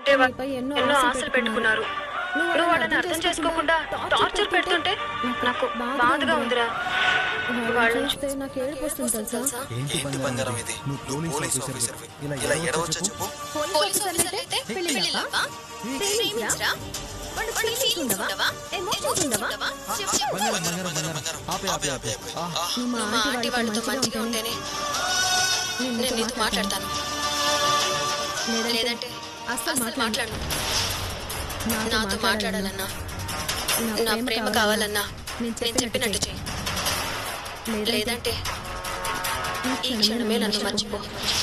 అంటే వాళ్ళు ఎన్నో ఆశలు పెట్టుకున్నారు నువ్వు వాళ్ళని అర్థం చేసుకోకుండా టార్చర్ పెడుతుంటే నాకు బాధగా ఉందిరా వాళ్ళు చూస్తే నాకు ఏడుపు వస్తుంది తెలుసా ఏంటి బంగారం ఇది నువ్వు పోలీస్ ఆఫీసర్వి ఇలా ఎడవచ్చా చెప్పు పోలీస్ ఆఫీసర్ అయితే పెళ్ళిళ్ళవా? ప్రేమించరా? వాడు ఫీలింగ్స్ ఉండవా? ఎమోషన్స్ ఉండవా? చెప్పు, చెప్పు. బంగారం బంగారం బంగారం ఆపే ఆపే ఆపే ఆ, నువ్వు మా ఆంటీ వాళ్ళతో మంచిగా ఉంటేనే నేను నీతో మాట్లాడతాను లేదంటే అస్సలు అసలు మాట్లాడు నాతో నాతో మాట్లాడాలన్నా నా ప్రేమ కావాలన్నా నేను చెప్పినట్టు చెయ్యి లేదంటే ఈ క్షణమే నన్ను మర్చిపో